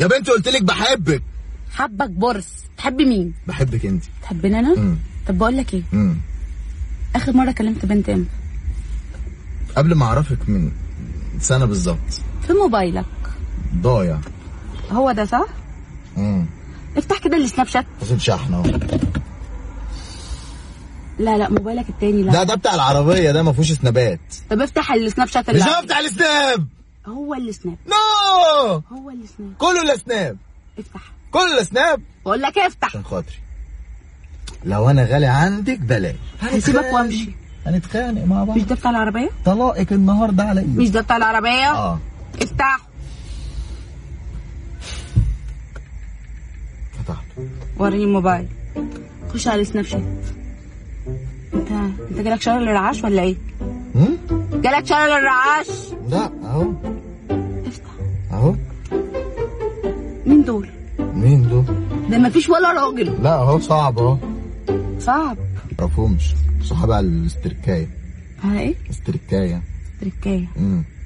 يا بنت قلت لك بحبك حبك برص تحبي مين بحبك انت تحبني انا امم طب بقول لك ايه امم اخر مره كلمت بنت امتى قبل ما اعرفك من سنه بالظبط في موبايلك ضايع هو ده صح امم افتح كده السناب شات فصل شحن اهو لا لا موبايلك التاني لا ده ده بتاع العربيه ده ما فيهوش سنابات طب افتح السناب شات مش اللي هو عندك. بتاع السناب هو السناب نو هو السناب كله لا سناب افتح كله لا سناب بقول لك افتح عشان خاطري لو انا غالي عندك بلاش هسيبك وامشي هنتخانق مع بعض مش ده بتاع العربيه طلاقك النهارده على ايدي مش ده بتاع العربيه اه افتح فتحته وريني الموبايل خش على السناب شات انت انت جالك شلل الرعاش ولا ايه هم؟ جالك شلل الرعاش لا اهو افتح اهو مين دول مين دول ده مفيش ولا راجل لا اهو صعب اهو صعب معرفهمش صحابي على الاستركايه على ايه استركايه تركايه امم